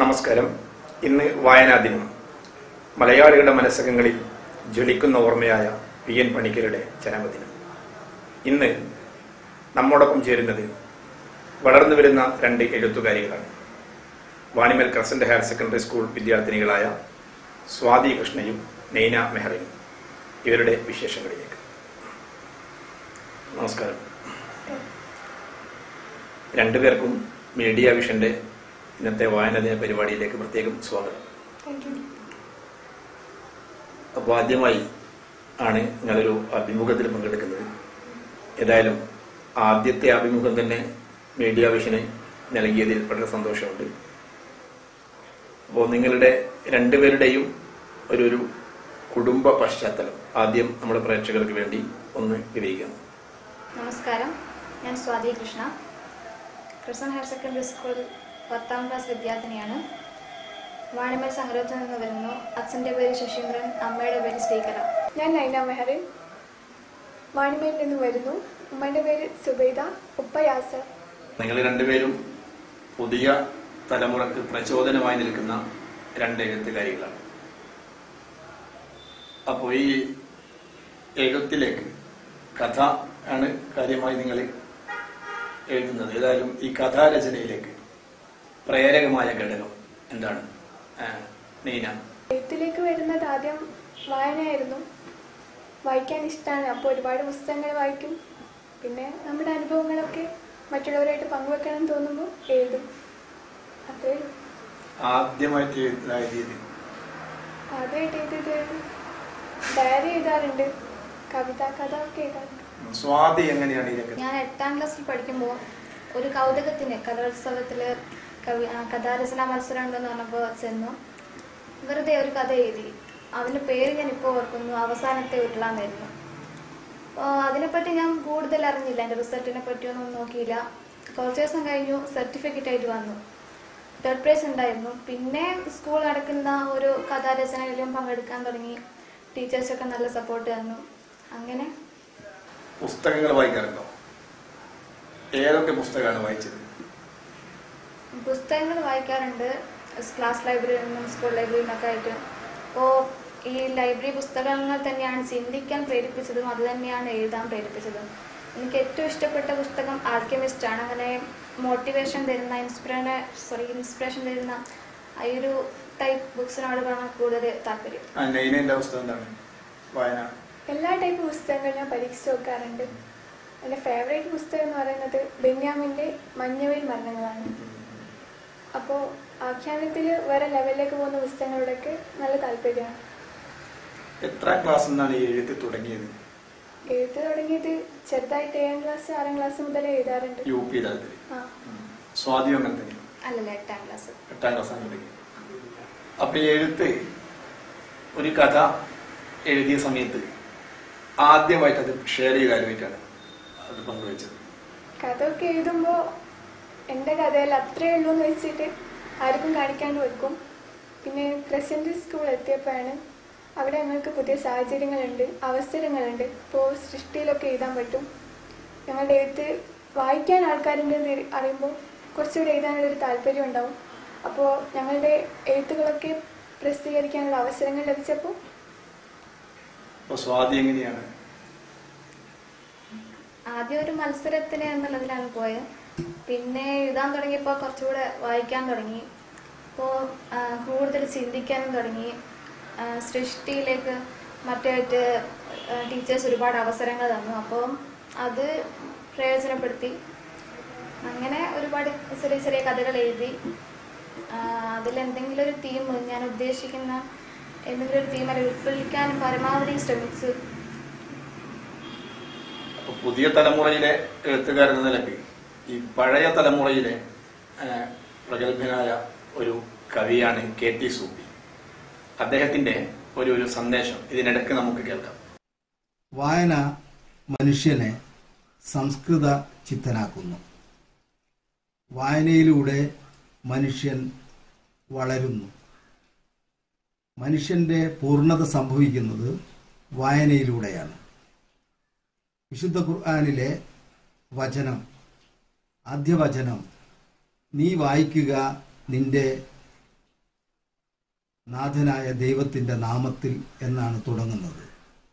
നമസ്കാരം ഇന്ന് വായനാ ദിനം മലയാളികളുടെ മനസ്സകങ്ങളിൽ ജ്വലിക്കുന്ന ഓർമ്മയായ പി എൻ പണിക്കരുടെ ജന്മദിനം ഇന്ന് നമ്മോടൊപ്പം ചേരുന്നത് വളർന്നു വരുന്ന രണ്ട് എഴുത്തുകാരികളാണ് Vanimel crescent higher secondary school വിദ്യാർത്ഥിനികളായ സ്വാതി കൃഷ്ണയും നൈന മെഹറിനും ഇവരുടെ വിശേഷങ്ങളിലേക്ക് നമസ്കാരം രണ്ടുപേർക്കും മീഡിയ വിഷന്റെ ഇന്നത്തെ വായനദിന പരിപാടിയിലേക്ക് പ്രത്യേകം സ്വാഗതം അപ്പോൾ ആദ്യമായി ആണ് നിങ്ങളൊരു അഭിമുഖത്തിൽ പങ്കെടുക്കുന്നത് ഏതായാലും ആദ്യത്തെ അഭിമുഖം തന്നെ മീഡിയ വിഷന് നൽകിയതിൽ വളരെ സന്തോഷമുണ്ട് അപ്പോൾ നിങ്ങളുടെ രണ്ടുപേരുടെയും ഒരു ഒരു കുടുംബ പശ്ചാത്തലം ആദ്യം നമ്മുടെ പ്രേക്ഷകർക്ക് വേണ്ടി ഒന്ന് വിവരിക്കാം നമസ്കാരം ഞാൻ Swathi Krishna Christian higher secondary school പത്താം ക്ലാസ് വിദ്യാർത്ഥിനിയാണ് വാണിമൽ സംഗ്രഹത്തിൽ നിന്ന് വരുന്നു അച്ഛൻ്റെ പേര് ശശീന്ദ്രൻ അമ്മയുടെ പേര് ശ്രീകല ഞാൻ നൈന മെഹറിൻ വാണിമയിൽ നിന്ന് വരുന്നു ഉമ്മയുടെ പേര് സുബൈദ ഉപ്പ യാസർ നിങ്ങൾ രണ്ടുപേരും പുതിയ തലമുറക്ക് പ്രചോദനമായി നിൽക്കുന്ന രണ്ട് എഴുത്തുകാരികളാണ് അപ്പോൾ ഈ എഴുത്തിലേക്ക് കഥ ആണ് കാര്യമായി നിങ്ങൾ എഴുതുന്നത് ഏതായാലും ഈ കഥാരചനയിലേക്ക് പ്രേരകമായ ഘടകം എന്താണ് ആ, നീന എഴുത്തിലേക്ക് വരുന്നത് ആദ്യം വായനയായിരുന്നു വായിക്കാൻ ഇഷ്ടമാണ് അപ്പോൾ ഒരുപാട് പുസ്തകങ്ങൾ വായിക്കും പിന്നെ നമ്മുടെ അനുഭവങ്ങളൊക്കെ മറ്റുള്ളവരായിട്ട് പങ്കുവെക്കണം എന്ന് തോന്നുമ്പോൾ എഴുതും അത്രേ ഉള്ളൂ. ആദ്യമായിട്ട് എഴുതിയത് ആദ്യമായിട്ട് എഴുതിയത് ഡയറി എഴുതാറുണ്ട് കവിത കഥ ഒക്കെ എഴുതാറുണ്ട് സ്വാതി എങ്ങനെയാണ് ഇതിനൊക്കെ ഞാൻ എട്ടാം ക്ലാസ്സിൽ പഠിക്കുമ്പോൾ ഒരു കൗതുകത്തിന് കലോത്സവത്തിൽ കവി ആ, കഥാരചനാ മത്സരം ഉണ്ടെന്ന് പറഞ്ഞപ്പോൾ ചെന്നു വെറുതെ ഒരു കഥ എഴുതി അതിൻ്റെ പേര് ഞാൻ ഇപ്പോൾ ഓർക്കുന്നു അവസാനത്തെ ഉരുളാന്നായിരുന്നു അപ്പോൾ അതിനെപ്പറ്റി ഞാൻ കൂടുതൽ അറിഞ്ഞില്ല എൻ്റെ റിസൾട്ടിനെ പറ്റിയൊന്നും നോക്കിയില്ല കുറച്ച് ദിവസം കഴിഞ്ഞു സർട്ടിഫിക്കറ്റ് ആയിട്ട് വന്നു തേർഡ് പ്രൈസ് ഉണ്ടായിരുന്നു പിന്നെ സ്കൂൾ നടക്കുന്ന ഒരു കഥാരചനയിലും പങ്കെടുക്കാൻ തുടങ്ങി ടീച്ചേഴ്സൊക്കെ നല്ല സപ്പോർട്ട് തന്നു അങ്ങനെ പുസ്തകങ്ങൾ വായിക്കാറുണ്ടോ ഏതൊക്കെ പുസ്തകമാണ് വായിച്ചത് പുസ്തകങ്ങൾ വായിക്കാറുണ്ട് ക്ലാസ് ലൈബ്രറിയിൽ നിന്നും സ്കൂൾ ലൈബ്രറിയിൽ നിന്നൊക്കെ ആയിട്ട് അപ്പോൾ ഈ ലൈബ്രറി പുസ്തകങ്ങൾ തന്നെയാണ് ചിന്തിക്കാൻ പ്രേരിപ്പിച്ചതും അത് തന്നെയാണ് എഴുതാൻ പ്രേരിപ്പിച്ചതും എനിക്ക് ഏറ്റവും ഇഷ്ടപ്പെട്ട പുസ്തകം ആൽക്കെമിസ്റ്റ് ആണ് അങ്ങനെ മോട്ടിവേഷൻ തരുന്ന ഇൻസ്പിറേഷൻ സോറി ഇൻസ്പിറേഷൻ തരുന്ന ആ ഒരു ടൈപ്പ് ബുക്സിനോട് കാണാൻ കൂടുതൽ താല്പര്യം ആ നൈനന്റെ അവസ്ഥ എന്താണ് വായന എല്ലാ ടൈപ്പ് പുസ്തകങ്ങളും ഞാൻ പരീക്ഷിച്ച് നോക്കാറുണ്ട് എൻ്റെ ഫേവറേറ്റ് പുസ്തകം എന്ന് പറയുന്നത് ബെന്യാമിൻ്റെ മഞ്ഞവയിൽ മരണങ്ങളാണ് അപ്പോൾ ആഖ്യാനത്തിൽ വേറെ ലെവലിലേക്ക് പോകുന്ന പുസ്തകങ്ങളോടൊക്കെ നല്ല താല്പര്യമാണ് എത്ര ക്ലാസ് നിന്നാണ് ഈ എഴുത്ത് തുടങ്ങിയത് എഴുത്ത് തുടങ്ങിയത് ചെറുതായിട്ട് ഏഴാം ക്ലാസ് ആറാം ക്ലാസ് മുതൽ എഴുതാറുണ്ട് യു പി തലത്തിൽ ആ സ്വാതിയും അങ്ങനെ തന്നെ അല്ലല്ല എട്ടാം ക്ലാസ് എട്ടാം ക്ലാസ് തുടങ്ങി അപ്പൊ ഈ എഴുത്ത് ഒരു കഥ എഴുതിയ സമയത്ത് ആദ്യമായിട്ട് അത് ഷെയർ ചെയ്ത ആരുമായിട്ടാണ് അത് പങ്കുവെച്ചത് കഥയൊക്കെ എഴുതുമ്പോൾ എൻ്റെ കഥയിൽ അത്രയേ ഉള്ളൂ എന്ന് വെച്ചിട്ട് ആർക്കും കാണിക്കാണ്ട് വെക്കും പിന്നെ ക്രസൻറ്റ് സ്കൂൾ എത്തിയപ്പോഴാണ് അവിടെ ഞങ്ങൾക്ക് പുതിയ സാഹചര്യങ്ങളുണ്ട് അവസരങ്ങളുണ്ട് ഇപ്പോൾ സൃഷ്ടിയിലൊക്കെ എഴുതാൻ പറ്റും ഞങ്ങളുടെ എഴുത്ത് വായിക്കാൻ ആൾക്കാരുണ്ടെന്ന് അറിയുമ്പോൾ കുറച്ചുകൂടി എഴുതാനുള്ള ഒരു താല്പര്യം ഉണ്ടാവും അപ്പോൾ ഞങ്ങളുടെ എഴുത്തുകളൊക്കെ പ്രസിദ്ധീകരിക്കാനുള്ള അവസരങ്ങൾ ലഭിച്ചപ്പോൾ അപ്പൊ സ്വാതി എങ്ങനെയാണ് ആദ്യം ഒരു മത്സരത്തിന് എന്നുള്ളതിലാണ് പോയത് പിന്നെ എഴുതാൻ തുടങ്ങിയപ്പോൾ കുറച്ചുകൂടെ വായിക്കാൻ തുടങ്ങി അപ്പോൾ കൂടുതൽ ചിന്തിക്കാനും തുടങ്ങി ആ, സൃഷ്ടിയിലേക്ക് മറ്റായിട്ട് ടീച്ചേഴ്സ് ഒരുപാട് അവസരങ്ങൾ തന്നു അപ്പോൾ അത് പ്രയോജനപ്പെടുത്തി അങ്ങനെ ഒരുപാട് ചെറിയ ചെറിയ കഥകൾ എഴുതി അതിലെന്തെങ്കിലും ഒരു തീം ഞാൻ ഉദ്ദേശിക്കുന്ന എന്തെങ്കിലും ഒരു തീം അതിൽ ഉൾക്കൊള്ളിക്കാനും പരമാവധി ശ്രമിച്ചു അപ്പൊ പുതിയ തലമുറയിലെ എഴുത്തുകാരൻ എന്ന നിലയ്ക്ക് ഈ പഴയ തലമുറയിലെ ആ, പ്രഗത്ഭനായ ഒരു കവിയാണ് കെ ടി സൂപ്പി അദ്ദേഹത്തിന്റെ ഒരു ഒരു സന്ദേശം ഇതിനിടയ്ക്ക് നമുക്ക് കേൾക്കാം വായന മനുഷ്യനെ സംസ്കൃത ചിത്തനാക്കുന്നു വായനയിലൂടെ മനുഷ്യൻ വളരുന്നു മനുഷ്യന്റെ പൂർണ്ണത സംഭവിക്കുന്നത് വായനയിലൂടെയാണ് വിശുദ്ധ ഖുർആാനിലെ വചനം ആദ്യവചനം നീ വായിക്കുക നിന്റെ നാഥനായ ദൈവത്തിൻ്റെ നാമത്തിൽ എന്നാണ് തുടങ്ങുന്നത്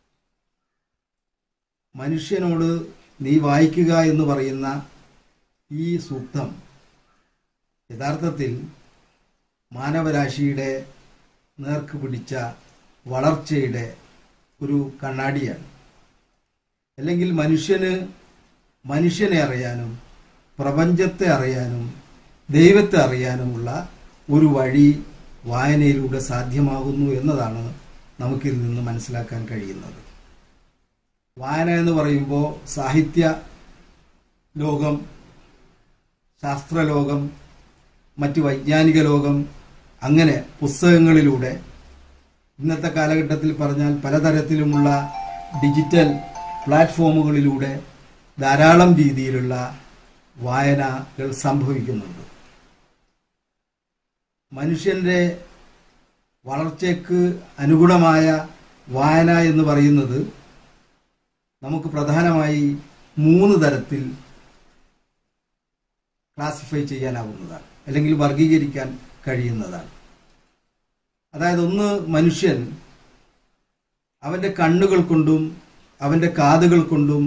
മനുഷ്യനോട് നീ വായിക്കുക എന്ന് പറയുന്ന ഈ സൂക്തം യഥാർത്ഥത്തിൽ മാനവരാശിയുടെ നേർക്ക് പിടിച്ച വളർച്ചയുടെ ഒരു കണ്ണാടിയാണ് അല്ലെങ്കിൽ മനുഷ്യന് മനുഷ്യനെ അറിയാനും പ്രപഞ്ചത്തെ അറിയാനും ദൈവത്തെ അറിയാനുമുള്ള ഒരു വഴി വായനയിലൂടെ സാധ്യമാകുന്നു എന്നതാണ് നമുക്കിൽ നിന്ന് മനസ്സിലാക്കാൻ കഴിയുന്നത് വായന എന്ന് പറയുമ്പോൾ സാഹിത്യ ലോകം ശാസ്ത്രലോകം മറ്റ് വൈജ്ഞാനിക ലോകം അങ്ങനെ പുസ്തകങ്ങളിലൂടെ ഇന്നത്തെ കാലഘട്ടത്തിൽ പറഞ്ഞാൽ പലതരത്തിലുമുള്ള ഡിജിറ്റൽ പ്ലാറ്റ്ഫോമുകളിലൂടെ ധാരാളം രീതിയിലുള്ള വായനകൾ സംഭവിക്കുന്നുണ്ട് മനുഷ്യന്റെ വളർച്ചയ്ക്ക് അനുഗുണമായ വായന എന്ന് പറയുന്നത് നമുക്ക് പ്രധാനമായി മൂന്ന് തരത്തിൽ ക്ലാസിഫൈ ചെയ്യാനാവുന്നതാണ് അല്ലെങ്കിൽ വർഗീകരിക്കാൻ കഴിയുന്നതാണ് അതായത് ഒന്ന് മനുഷ്യൻ അവന്റെ കണ്ണുകൾ കൊണ്ടും അവന്റെ കാതുകൾ കൊണ്ടും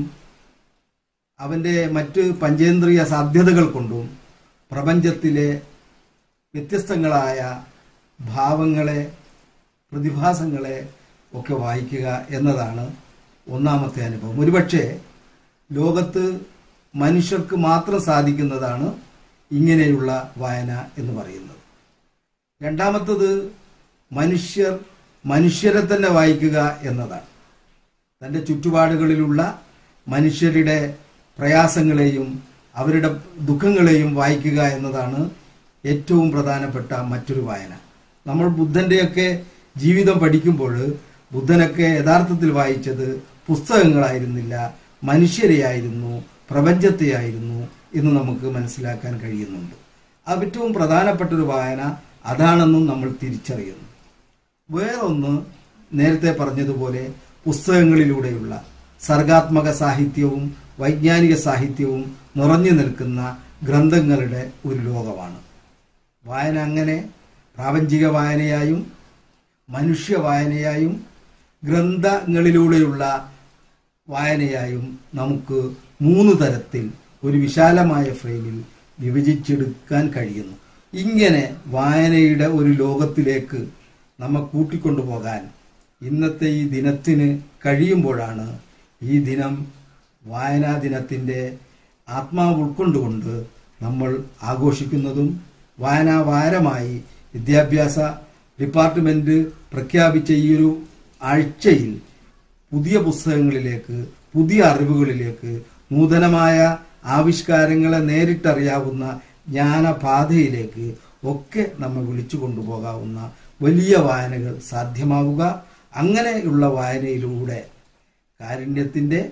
അവന്റെ മറ്റ് പഞ്ചേന്ദ്രിയ സാധ്യതകൾ കൊണ്ടും പ്രപഞ്ചത്തിലെ വ്യത്യസ്തങ്ങളായ ഭാവങ്ങളെ പ്രതിഭാസങ്ങളെ ഒക്കെ വായിക്കുക എന്നതാണ് ഒന്നാമത്തെ അനുഭവം ഒരുപക്ഷെ ലോകത്ത് മനുഷ്യർക്ക് മാത്രം സാധിക്കുന്നതാണ് ഇങ്ങനെയുള്ള വായന എന്ന് പറയുന്നത് രണ്ടാമത്തത് മനുഷ്യർ മനുഷ്യരെ തന്നെ വായിക്കുക എന്നതാണ് തൻ്റെ ചുറ്റുപാടുകളിലുള്ള മനുഷ്യരുടെ പ്രയാസങ്ങളെയും അവരുടെ ദുഃഖങ്ങളെയും വായിക്കുക എന്നതാണ് ഏറ്റവും പ്രധാനപ്പെട്ട മറ്റൊരു വായന നമ്മൾ ബുദ്ധന്റെയൊക്കെ ജീവിതം പഠിക്കുമ്പോൾ ബുദ്ധനൊക്കെ യഥാർത്ഥത്തിൽ വായിച്ചത് പുസ്തകങ്ങളായിരുന്നില്ല മനുഷ്യരെയായിരുന്നു പ്രപഞ്ചത്തെയായിരുന്നു എന്ന് നമുക്ക് മനസ്സിലാക്കാൻ കഴിയുന്നുണ്ട് അത് ഏറ്റവും പ്രധാനപ്പെട്ട ഒരു വായന അതാണെന്നും നമ്മൾ തിരിച്ചറിയുന്നു വേറൊന്ന് നേരത്തെ പറഞ്ഞതുപോലെ പുസ്തകങ്ങളിലൂടെയുള്ള സർഗാത്മക സാഹിത്യവും വൈജ്ഞാനിക സാഹിത്യവും നിറഞ്ഞു നിൽക്കുന്ന ഗ്രന്ഥങ്ങളുടെ ഒരു ലോകമാണ് വായന അങ്ങനെ പ്രാപഞ്ചിക വായനയായും മനുഷ്യ വായനയായും ഗ്രന്ഥങ്ങളിലൂടെയുള്ള വായനയായും നമുക്ക് മൂന്ന് തരത്തിൽ ഒരു വിശാലമായ ഫ്രെയിമിൽ വിഭജിച്ചെടുക്കാൻ കഴിയുന്നു ഇങ്ങനെ വായനയുടെ ഒരു ലോകത്തിലേക്ക് നമ്മെ കൂട്ടിക്കൊണ്ടുപോകാൻ ഇന്നത്തെ ഈ ദിനത്തിന് കഴിയുമ്പോഴാണ് ഈ ദിനം വായനാ ദിനത്തിൻ്റെ ആത്മാവ് ഉൾക്കൊണ്ടുകൊണ്ട് നമ്മൾ ആഘോഷിക്കുന്നതും വായനാ വാരമായി വിദ്യാഭ്യാസ ഡിപ്പാർട്ട്മെന്റ് പ്രഖ്യാപിച്ച ഈ ഒരു ആഴ്ചയിൽ പുതിയ പുസ്തകങ്ങളിലേക്ക് പുതിയ അറിവുകളിലേക്ക് നൂതനമായ ആവിഷ്കാരങ്ങളെ നേരിട്ടറിയാവുന്ന ജ്ഞാനപാതയിലേക്ക് ഒക്കെ നമ്മെ വിളിച്ചു കൊണ്ടുപോകാവുന്ന വലിയ വായനകൾ സാധ്യമാവുക അങ്ങനെയുള്ള വായനയിലൂടെ കാരുണ്യത്തിൻ്റെ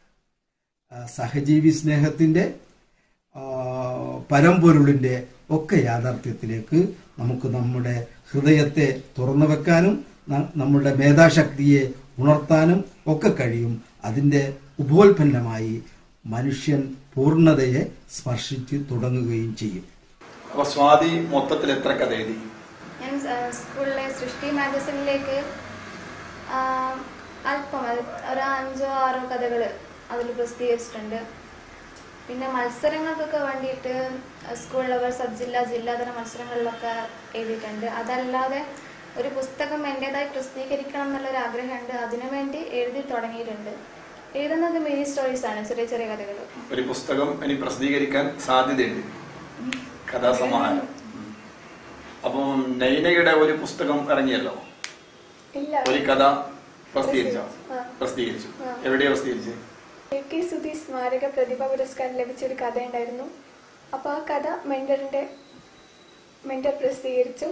ആ, സഹജീവി സ്നേഹത്തിൻ്റെ ആ, പരമ്പൊരുളിൻ്റെ ഒക്കെ യാഥാർത്ഥ്യത്തിലേക്ക് നമുക്ക് നമ്മുടെ ഹൃദയത്തെ തുറന്നു വെക്കാനും ന- നമ്മുടെ മേധാശക്തിയെ ഉണർത്താനും ഒക്കെ കഴിയും അതിൻ്റെ ഉപോൽപ്പന്നമായി മനുഷ്യൻ പൂർണ്ണതയെ സ്പർശിച്ച് തുടങ്ങുകയും ചെയ്യും അപ്പൊ സ്വാതി മൊത്തത്തിൽ എത്ര കഥ എഴുതി ഞാൻ ആ, സ്കൂളിലെ സൃഷ്ടി മാഗസിനിലേക്ക് ആ, അല്പം അത് ഒരു അഞ്ചോ ആറോ കഥകൾ അതിൽ പ്രസിദ്ധീകരിച്ചിട്ടുണ്ട് പിന്നെ മത്സരങ്ങൾക്കൊക്കെ വേണ്ടിയിട്ട് സ്കൂൾ ലെവൽ സബ് ജില്ല ജില്ലാതല മത്സരങ്ങളിലൊക്കെ എഴുതിയിട്ടുണ്ട് അതല്ലാതെ ഒരു പുസ്തകം എൻ്റെതായി പ്രസിദ്ധീകരിക്കണം എന്നുള്ളൊരു ആഗ്രഹമുണ്ട് അതിനുവേണ്ടി എഴുതി തുടങ്ങിയിട്ടുണ്ട് എഴുതുന്നത് മിനി സ്റ്റോറീസ് ആണ് ചെറിയ ചെറിയ കഥകൾ ഒരു പുസ്തകം ഇനി പ്രസിദ്ധീകരിക്കാൻ സാധ്യതയുണ്ട് കഥാസമാഹാരം അപ്പം നൈനയുടെ ഒരു പുസ്തകം ഇറങ്ങിയല്ലോ ഇല്ല ഒരു കഥ പ്രസിദ്ധീകരിച്ചോ ആ. പ്രസിദ്ധീകരിച്ചു ആ. എവിടെയാ പ്രസിദ്ധീകരിച്ചത് എ കെ സുധി സ്മാരക പ്രതിഭ പുരസ്കാരം ലഭിച്ചൊരു കഥ ഉണ്ടായിരുന്നു അപ്പോൾ ആ കഥ മെൻറ്ററിൻ്റെ മെൻറ്റർ പ്രസിദ്ധീകരിച്ചു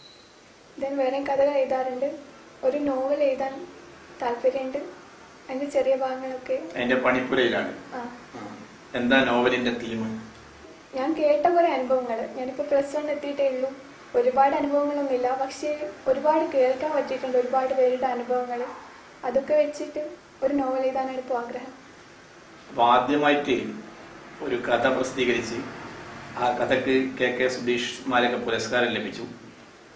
ദെൻ വേറെ കഥകൾ എഴുതാറുണ്ട് ഒരു നോവൽ എഴുതാൻ താല്പര്യമുണ്ട് അതിൻ്റെ ചെറിയ ഭാഗങ്ങളൊക്കെ അതിന്റെ പണിപ്പുരയിലാണ് ആ ആ. എന്താ നോവലിന്റെ തീം ഞാൻ കേട്ട കുറേ അനുഭവങ്ങൾ ഞാനിപ്പോൾ പ്ലസ് വൺ എത്തിയിട്ടേ ഉള്ളൂ ഒരുപാട് അനുഭവങ്ങളൊന്നുമില്ല പക്ഷേ ഒരുപാട് കേൾക്കാൻ പറ്റിയിട്ടുണ്ട് ഒരുപാട് പേരുടെ അനുഭവങ്ങൾ അതൊക്കെ വെച്ചിട്ട് ഒരു നോവൽ എഴുതാനാണ് ഇപ്പോൾ ആഗ്രഹം അപ്പൊ ആദ്യമായിട്ട് ഒരു കഥ പ്രസിദ്ധീകരിച്ച് ആ കഥക്ക് കെ കെ സുധീഷ് സ്മാരക പുരസ്കാരം ലഭിച്ചു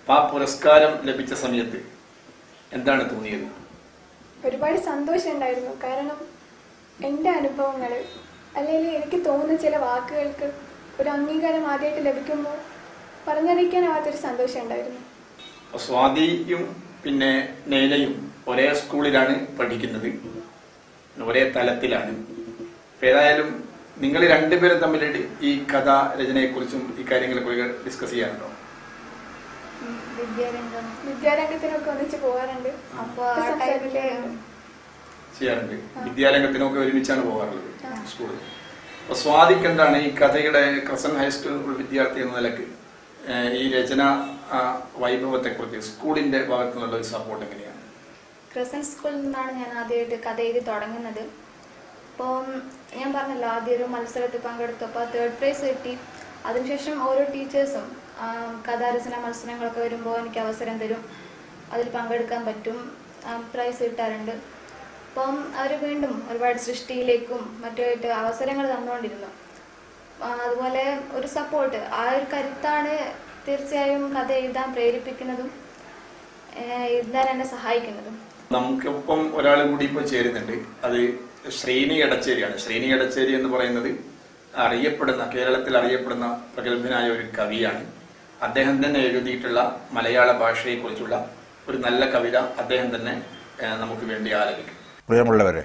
അപ്പൊ ആ പുരസ്കാരം ലഭിച്ച സമയത്ത് എന്താണ് തോന്നിയത് ഒരുപാട് സന്തോഷം ഉണ്ടായിരുന്നു കാരണം എൻ്റെ അനുഭവങ്ങൾ അല്ലെങ്കിൽ എനിക്ക് തോന്നുന്ന ചില വാക്കുകൾക്ക് ഒരു അംഗീകാരം ആദ്യമായിട്ട് ലഭിക്കുമ്പോൾ പറഞ്ഞറിയിക്കാനാവാത്തൊരു സന്തോഷം ഉണ്ടായിരുന്നു അപ്പൊ സ്വാതിയും പിന്നെ നെയ്ലയും ഒരേ സ്കൂളിലാണ് പഠിക്കുന്നത് ഒരേ തലത്തിലാണ് അപ്പൊ ഏതായാലും നിങ്ങൾ രണ്ടുപേരും തമ്മിൽ ഈ കഥ രചനയെക്കുറിച്ചും ഈ കാര്യങ്ങളെ കുറിച്ച് ഡിസ്കസ് ചെയ്യാറുണ്ടോ ഉം, വിദ്യാരംഗം വിദ്യാരംഗത്തിനൊക്കെ ഒന്നിച്ച് പോകാറുണ്ട് അപ്പൊ ഒക്കെ ആ ടൈമില് സംസാരിക്കാറുണ്ട്. ചെയ്യാറുണ്ട് വിദ്യാരംഗത്തിനൊക്കെ ഒരുമിച്ചാണ് പോകാറുള്ളത് സ്കൂളിൽ അപ്പൊ സ്വാതിക്ക് എന്താണ് ഈ കഥയുടെ ക്രസൻ ഹൈസ്കൂൾ വിദ്യാർത്ഥി എന്ന നിലക്ക് ഏഹ്, ഈ രചന ആ, വൈഭവത്തെക്കുറിച്ച് സ്കൂളിന്റെ ഭാഗത്തു നിന്നുള്ള ഒരു സപ്പോർട്ട് എങ്ങനെയാണ് ക്രസൻ സ്കൂളിൽ നിന്നാണ് ഞാൻ ആദ്യമായിട്ട് കഥ എഴുതി തുടങ്ങുന്നത് അപ്പം ഞാൻ പറഞ്ഞല്ലോ ആദ്യം ഒരു മത്സരത്തിൽ പങ്കെടുത്തപ്പോൾ തേർഡ് പ്രൈസ് കിട്ടി അതിനുശേഷം ഓരോ ടീച്ചേഴ്സും കഥാരചന മത്സരങ്ങളൊക്കെ വരുമ്പോൾ എനിക്ക് അവസരം തരും അതിൽ പങ്കെടുക്കാൻ പറ്റും പ്രൈസ് കിട്ടാറുണ്ട് അപ്പം അവർ വീണ്ടും ഒരുപാട് സൃഷ്ടിയിലേക്കും മറ്റുമായിട്ട് അവസരങ്ങൾ തന്നുകൊണ്ടിരുന്നു ആ, അതുപോലെ ഒരു സപ്പോർട്ട് ആ ഒരു കരുത്താണ് തീർച്ചയായും കഥ എഴുതാൻ പ്രേരിപ്പിക്കുന്നതും ഏഹ് എഴുതാൻ എന്നെ സഹായിക്കുന്നതും നമുക്കിപ്പം ഒരാൾ കൂടി ഇപ്പോൾ ചേരുന്നുണ്ട് അത് ശ്രീനി എടച്ചേരിയാണ് ശ്രീനി എടച്ചേരി എന്ന് പറയുന്നത് അറിയപ്പെടുന്ന കേരളത്തിൽ അറിയപ്പെടുന്ന പ്രഗത്ഭനായ ഒരു കവിയാണ് അദ്ദേഹം തന്നെ എഴുതിയിട്ടുള്ള മലയാള ഭാഷയെക്കുറിച്ചുള്ള ഒരു നല്ല കവിത അദ്ദേഹം തന്നെ ഏഹ്, നമുക്ക് വേണ്ടി ആലപിക്കും പ്രിയമുള്ളവരെ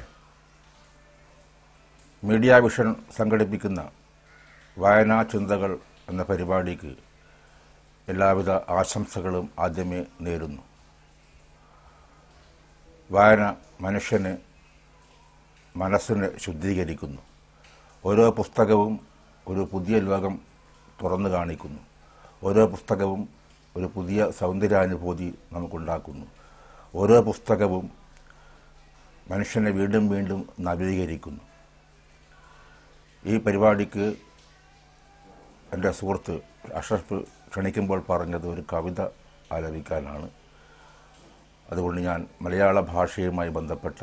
മീഡിയ വിഷൻ സംഘടിപ്പിക്കുന്ന വായനാ ചിന്തകൾ എന്ന പരിപാടിക്ക് എല്ലാവിധ ആശംസകളും ആദ്യമേ നേരുന്നു വായന മനുഷ്യന് മനസ്സിനെ ശുദ്ധീകരിക്കുന്നു ഓരോ പുസ്തകവും ഒരു പുതിയ ലോകം തുറന്നു കാണിക്കുന്നു ഓരോ പുസ്തകവും ഒരു പുതിയ സൗന്ദര്യാനുഭൂതി നമുക്കുണ്ടാക്കുന്നു ഓരോ പുസ്തകവും മനുഷ്യനെ വീണ്ടും വീണ്ടും നവീകരിക്കുന്നു ഈ പരിപാടിക്ക് എൻ്റെ സുഹൃത്ത് അഷറഫ് ക്ഷണിക്കുമ്പോൾ പറഞ്ഞത് ഒരു കവിത ആലപിക്കാനാണ് അതുകൊണ്ട് ഞാൻ മലയാള ഭാഷയുമായി ബന്ധപ്പെട്ട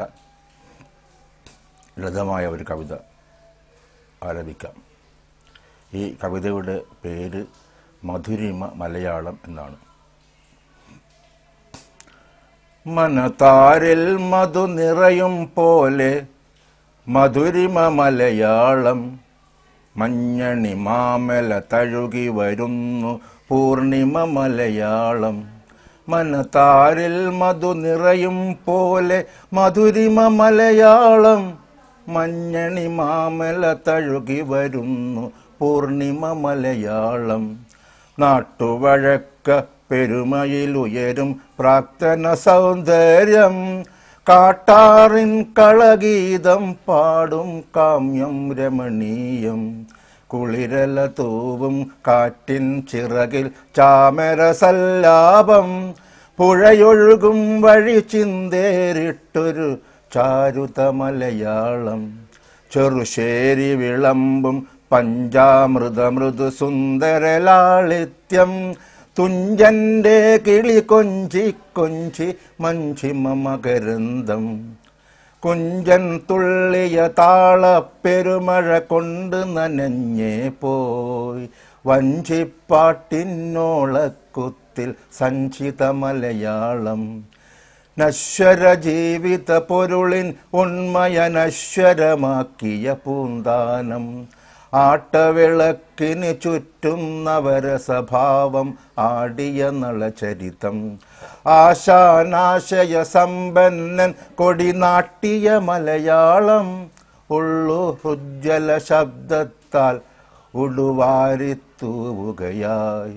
ലളിതമായ ഒരു കവിത ആലപിക്കാം ഈ കവിതയുടെ പേര് മധുരിമ മലയാളം എന്നാണ് മനതാരിൽ മധു നിറയും പോലെ മധുരിമ മലയാളം മഞ്ഞണി മാമല തഴുകി വരുന്നു പൂർണിമ മലയാളം മനതാരിൽ മധു നിറയും പോലെ മധുരിമ മലയാളം മഞ്ഞണി മാമല തഴുകി വരുന്നു പൂർണിമ മലയാളം നാട്ടുവഴക്ക പെരുമയിലുയരും പ്രാക്തന സൗന്ദര്യം കാട്ടാറിൻ കളഗീതം പാടും കാമ്യം രമണീയം കുളിരല തൂവും കാറ്റിൻ ചിറകിൽ ചാമര സല്ലാപം പുഴയൊഴുകും വഴി ചിന്തേറിട്ടൊരു ചാരുത മലയാളം ചെറുശേരി വിളമ്പും പഞ്ചാമൃത മൃദു സുന്ദര ലാളിത്യം തുഞ്ചന്റെ കിളി കൊഞ്ചി കൊഞ്ചി മഞ്ചിമ മകരന്തം കുഞ്ചൻ തുള്ളിയ താളപ്പെരുമഴ കൊണ്ട് നനഞ്ഞേ പോയി വഞ്ചിപ്പാട്ടിന്നോളക്കുത്തിൽ സഞ്ചിത മലയാളം നശ്വര ജീവിത പൊരുളിൻ ഉണ്മയ നശ്വരമാക്കിയ പൂന്താനം ആട്ടവിളക്കിന് ചുറ്റും നവരസഭാവം ആടിയ നളചരിതം ആശാനാശയ സമ്പന്നൻ കൊടിനാട്ടിയ മലയാളം ഉള്ളു ഉജ്ജ്വല ശബ്ദത്താൽ ഉടുവാരിത്തൂവുകയായി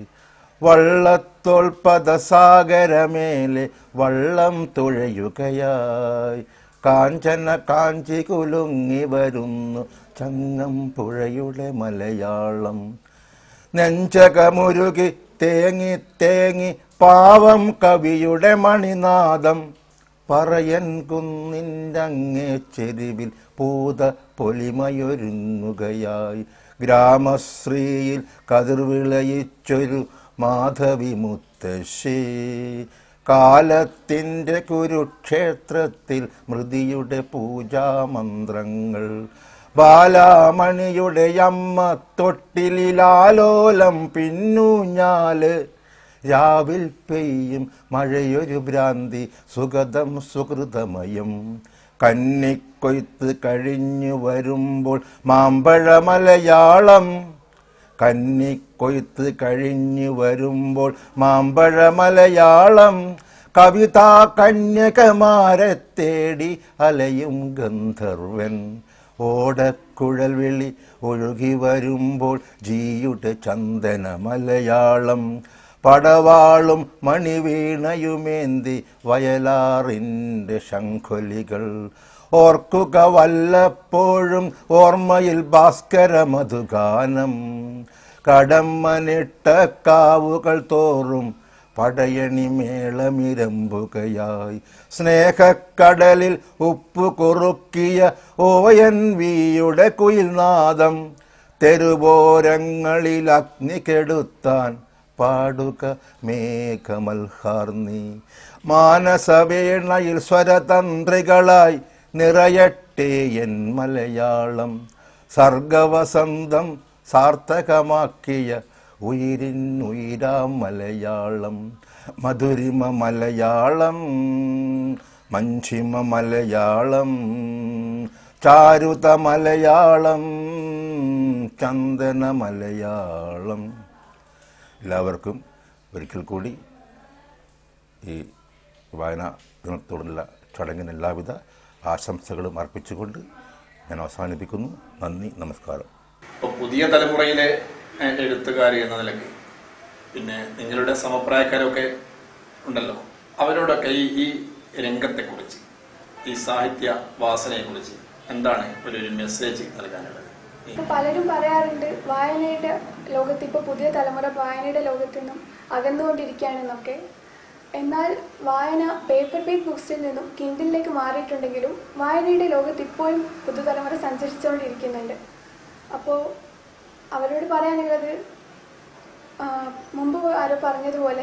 വള്ളത്തോൽപദസാഗരമേലെ വള്ളം തുഴയുകയായി കാഞ്ചന കാഞ്ചി കുലുങ്ങി വരുന്നു ചങ്ങം പുഴയുടെ മലയാളം നെഞ്ചകമുരുകി തേങ്ങി തേങ്ങി പാവം കവിയുടെ മണിനാദം പറയൻ കുന്നിൻ്റെ അങ്ങേ ചെരുവിൽ പൂത പൊലിമയൊരുങ്ങുകയായി ഗ്രാമശ്രീയിൽ കതിർവിളയിച്ചൊരു മാധവി മുത്തശ്ശി കാലത്തിൻ്റെ കുരുക്ഷേത്രത്തിൽ മൃതിയുടെ പൂജാമന്ത്രങ്ങൾ ബാലാമണിയുടെ അമ്മ തൊട്ടിലാലോലം പിന്നൂഞ്ഞാല് രാവിൽ പെയ്യും മഴയൊരു ഭ്രാന്തി സുഗതം സുഹൃതമയം കന്നിക്കൊയ്ത്ത് കഴിഞ്ഞു വരുമ്പോൾ മാമ്പഴ മലയാളം കന്നിക്കൊയ്ത്ത് കഴിഞ്ഞു വരുമ്പോൾ മാമ്പഴ മലയാളം കവിതാ കന്യകമാരെ തേടി അലയും ഗന്ധർവൻ ഓടക്കുഴൽ വിളി ഒഴുകി വരുമ്പോൾ ജീയുടെ ചന്ദന മലയാളം പടവാളും മണിവീണയുമേന്തി വയലാറിൻ്റെ ശംഖൊലികൾ ഓർക്കുക വല്ലപ്പോഴും ഓർമ്മയിൽ ഭാസ്കര മധുഗാനം കടമ്മനിട്ട കാവുകൾ തോറും പടയണി മേളമിരമ്പുകയായി സ്നേഹക്കടലിൽ ഉപ്പു കുറുക്കിയ ഓയൻ വിയുടെ കുയിൽനാദം തെരുവോരങ്ങളിൽ അഗ്നി കെടുത്താൻ പാടുക മേഘമൽഹാർന്നി മാനസവേണയിൽ സ്വരതന്ത്രികളായി നിറയട്ടെ എൻ മലയാളം സർഗവസന്തം സാർത്ഥകമാക്കിയ ഉയിരിൻ ഉയിരാം മലയാളം മധുരിമ മലയാളം മഞ്ചിമ മലയാളം ചാരുത മലയാളം ചന്ദന മലയാളം എല്ലാവർക്കും ഒരിക്കൽ കൂടി ഈ വായനാ ദിനത്തോടുള്ള ചടങ്ങിന് എല്ലാവിധ ആശംസകളും അർപ്പിച്ചുകൊണ്ട് ഞാൻ അവസാനിപ്പിക്കുന്നു നന്ദി നമസ്കാരം ഇപ്പോൾ പുതിയ തലമുറയിലെ ഏഹ്, എഴുത്തുകാർ എന്ന നിലയ്ക്ക് പിന്നെ നിങ്ങളുടെ സമപ്രായക്കാരൊക്കെ ഉണ്ടല്ലോ അവരോടൊക്കെ ഈ ഈ രംഗത്തെക്കുറിച്ച് ഈ സാഹിത്യ വാസനയെക്കുറിച്ച് എന്താണ് ഒരു ഒരു മെസ്സേജ് നൽകാനുള്ളത് ഈ ഇപ്പൊ പലരും പറയാറുണ്ട് വായനയുടെ ലോകത്ത് ഇപ്പൊ പുതിയ തലമുറ വായനയുടെ ലോകത്ത് നിന്നും അകന്നുകൊണ്ടിരിക്കുകയാണെന്നൊക്കെ എന്നാൽ വായന പേപ്പർ ബേക്ക് ബുക്സിൽ നിന്നും കിൻഡിലേക്ക് മാറിയിട്ടുണ്ടെങ്കിലും വായനയുടെ ലോകത്ത് ഇപ്പോഴും പുതുതലമുറ സഞ്ചരിച്ചുകൊണ്ടിരിക്കുന്നുണ്ട് അപ്പോൾ അവരോട് പറയാനുള്ളത് ആ, മുമ്പ് ആരോ പറഞ്ഞതുപോലെ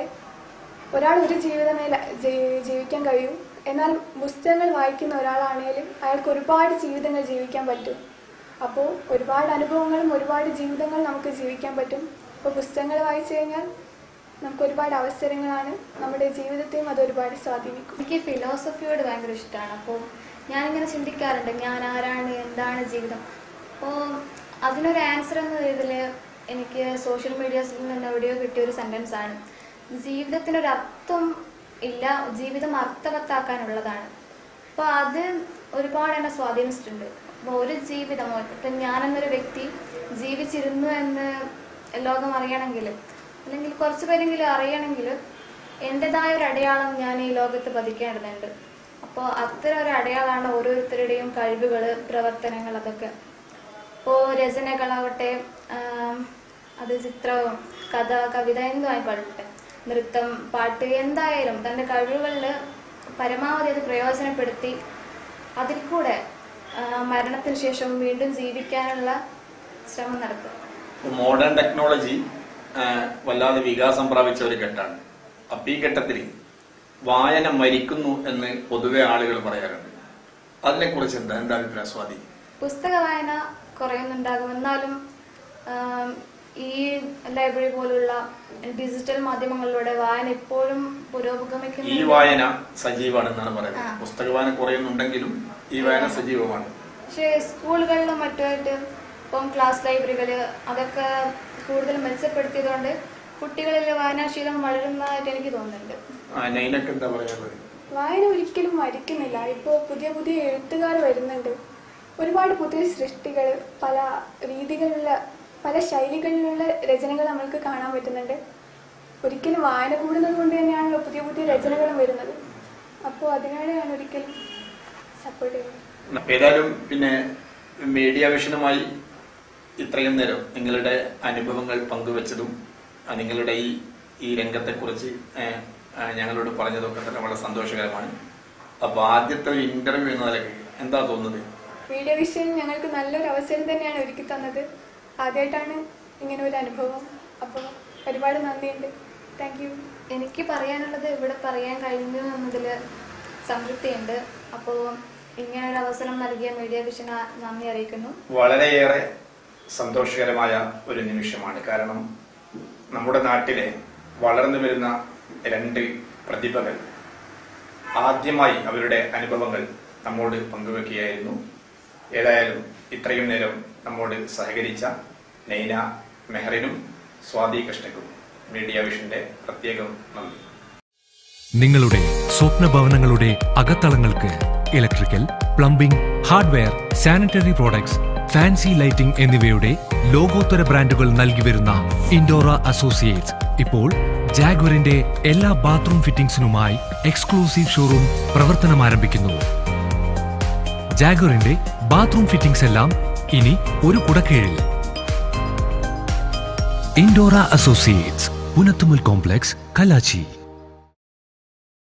ഒരാൾ ഒരു ജീവിതമേ ല- ജീ- ജീവിക്കാൻ കഴിയൂ എന്നാൽ പുസ്തകങ്ങൾ വായിക്കുന്ന ഒരാളാണെങ്കിലും അയാൾക്ക് ഒരുപാട് ജീവിതങ്ങൾ ജീവിക്കാൻ പറ്റും അപ്പോൾ ഒരുപാട് അനുഭവങ്ങളും ഒരുപാട് ജീവിതങ്ങൾ നമുക്ക് ജീവിക്കാൻ പറ്റും അപ്പോൾ പുസ്തകങ്ങൾ വായിച്ചു കഴിഞ്ഞാൽ നമുക്ക് ഒരുപാട് അവസരങ്ങളാണ് നമ്മുടെ ജീവിതത്തെയും അത് ഒരുപാട് സ്വാധീനിക്കും എനിക്ക് ഫിലോസഫിയോട് ഭയങ്കര ഇഷ്ടമാണ് അപ്പോൾ ഞാനിങ്ങനെ ചിന്തിക്കാറുണ്ട് ഞാൻ ആരാണ് എന്താണ് ജീവിതം അപ്പോൾ അതിനൊരു ആൻസർ എന്ന ഇതിൽ എനിക്ക് സോഷ്യൽ മീഡിയസിൽ നിന്ന് എവിടെയോ കിട്ടിയ ഒരു സെൻറ്റൻസ് ആണ് ജീവിതത്തിനൊരു അർത്ഥം ഇല്ല ജീവിതം അർത്ഥവത്താക്കാനുള്ളതാണ് അപ്പോൾ അത് ഒരുപാട് എന്നെ സ്വാധീനിച്ചിട്ടുണ്ട് അപ്പോൾ ഒരു ജീവിതം ഇപ്പം ഞാനെന്നൊരു വ്യക്തി ജീവിച്ചിരുന്നു എന്ന് ലോകം അറിയണമെങ്കിൽ അല്ലെങ്കിൽ കുറച്ച് പേരെങ്കിലും അറിയണമെങ്കിൽ എൻ്റെതായ ഒരു അടയാളം ഞാൻ ഈ ലോകത്ത് പതിക്കേണ്ടതുണ്ട് അപ്പോൾ അത്തരം ഒരു അടയാളമാണ് ഓരോരുത്തരുടെയും കഴിവുകൾ പ്രവർത്തനങ്ങൾ അതൊക്കെ ഇപ്പോൾ രചനകളാവട്ടെ ആം, അത് ചിത്രവും കഥ കവിത എന്തും ആയിക്കൊള്ളട്ടെ നൃത്തം പാട്ട് എന്തായാലും തൻ്റെ കഴിവുകളിൽ പരമാവധി അത് പ്രയോജനപ്പെടുത്തി അതിൽ കൂടെ ആ, മരണത്തിന് ശേഷം വീണ്ടും ജീവിക്കാനുള്ള ശ്രമം നടത്തുക മോഡേൺ ടെക്നോളജി വല്ലാതെ വികാസം പ്രാപിച്ച ഒരു ഘട്ടമാണ് അപ്പൊ ഈ ഘട്ടത്തിൽ വായന മരിക്കുന്നു എന്ന് പൊതുവെ ആളുകൾ പറയാറുണ്ട് അതിനെക്കുറിച്ച് എന്താ എന്താ അഭിപ്രായം സ്വാധീനം പുസ്തക വായന കുറയുന്നുണ്ടാകും എന്നാലും ആം, ഈ ലൈബ്രറി പോലുള്ള ഡിജിറ്റൽ മാധ്യമങ്ങളിലൂടെ വായന ഇപ്പോഴും ഈ പുരോഗമിക്കുന്നു വായന സജീവമാണെന്നാണ് പറയുന്നത് ആ. പുസ്തക വായന കുറയുന്നുണ്ടെങ്കിലും ഈ വായന സജീവമാണ് പക്ഷേ സ്കൂളുകളിലും മറ്റുമായിട്ട് ഇപ്പം ക്ലാസ് ലൈബ്രറികള് അതൊക്കെ കൂടുതൽ മെച്ചപ്പെടുത്തിയതുകൊണ്ട് കുട്ടികളിൽ വായനാശീലം വളരുന്നതായിട്ട് എനിക്ക് തോന്നുന്നുണ്ട് ആ, നൈനക്ക് എന്താ പറയാനുള്ളത് വായന ഒരിക്കലും മരിക്കുന്നില്ല ഇപ്പോൾ പുതിയ പുതിയ എഴുത്തുകാർ വരുന്നുണ്ട് ഒരുപാട് പുതിയ സൃഷ്ടികൾ പല രീതികളിലുള്ള പല ശൈലികളിലുള്ള രചനകൾ നമ്മൾക്ക് കാണാൻ പറ്റുന്നുണ്ട് ഒരിക്കലും വായന കൂടുന്നത് കൊണ്ട് തന്നെയാണല്ലോ പുതിയ പുതിയ രചനകളും വരുന്നത് അപ്പോൾ അതിനോട് ഞാൻ ഒരിക്കലും സപ്പോർട്ട് ചെയ്യുന്നത് ഏതായാലും പിന്നെ മീഡിയ വിഷനുമായി ഇത്രയും നേരം നിങ്ങളുടെ അനുഭവങ്ങൾ പങ്കുവച്ചതും ആ, നിങ്ങളുടെ ഈ ഈ രംഗത്തെക്കുറിച്ച് ഏ, ആ, ഞങ്ങളോട് പറഞ്ഞതൊക്കെ തന്നെ വളരെ സന്തോഷകരമാണ് അപ്പൊ ആദ്യത്തെ ഒരു ഇന്റർവ്യൂ എന്ന നിലയ്ക്ക് എന്താ തോന്നുന്നത് വീഡിയോ വിഷയം ഞങ്ങൾക്ക് നല്ലൊരു അവസരം തന്നെയാണ് ഒരുക്കി തന്നത് ആദ്യമായിട്ടാണ് ഇങ്ങനെ ഒരു അനുഭവം അപ്പോൾ ഒരുപാട് നന്ദിയുണ്ട് താങ്ക് യു എനിക്ക് പറയാനുള്ളത് ഇവിടെ പറയാൻ കഴിഞ്ഞു എന്നതിൽ സംതൃപ്തിയുണ്ട് അപ്പോൾ ഇങ്ങനെ ഒരു അവസരം നൽകിയ മീഡിയ വിഷന് നന്ദി അറിയിക്കുന്നു വളരെയേറെ സന്തോഷകരമായ ഒരു നിമിഷമാണ് കാരണം നമ്മുടെ നാട്ടിലെ വളർന്നു വരുന്ന രണ്ട് പ്രതിഭകൾ ആദ്യമായി അവരുടെ അനുഭവങ്ങൾ നമ്മോട് പങ്കുവെക്കുകയായിരുന്നു ഏതായാലും ഇത്രയും നേരം നമ്മോട് സഹകരിച്ച നൈന മെഹറിനും സ്വാതി കൃഷ്ണയ്ക്കും മീഡിയ വിഷന്റെ പ്രത്യേകം നന്ദി നിങ്ങളുടെ സ്വപ്ന ഭവനങ്ങളുടെ അകത്തളങ്ങൾക്ക് electrical plumbing hardware sanitary products fancy lighting എന്നിവയുടെ ലോകോത്തര ബ്രാൻഡുകൾ നൽകി വരുന്ന ഇൻഡോറ അസോസിയേറ്റ്സ് ഇപ്പോൾ ജാഗ്വറിന്റെ എല്ലാ ബാത്റൂം ഫിറ്റിംഗ്സിനുമായി എക്സ്ക്ലൂസീവ് ഷോറൂം പ്രവർത്തനം ആരംഭിക്കുന്നു ജാഗ്വറിന്റെ ബാത്റൂം ഫിറ്റിംഗ്സ് എല്ലാം ഇനി ഒരു കുടക്കീഴിൽ ഇൻഡോറ അസോസിയേറ്റ്സ് പുനത്തുമൽ കോംപ്ലക്സ് കലാച്ചി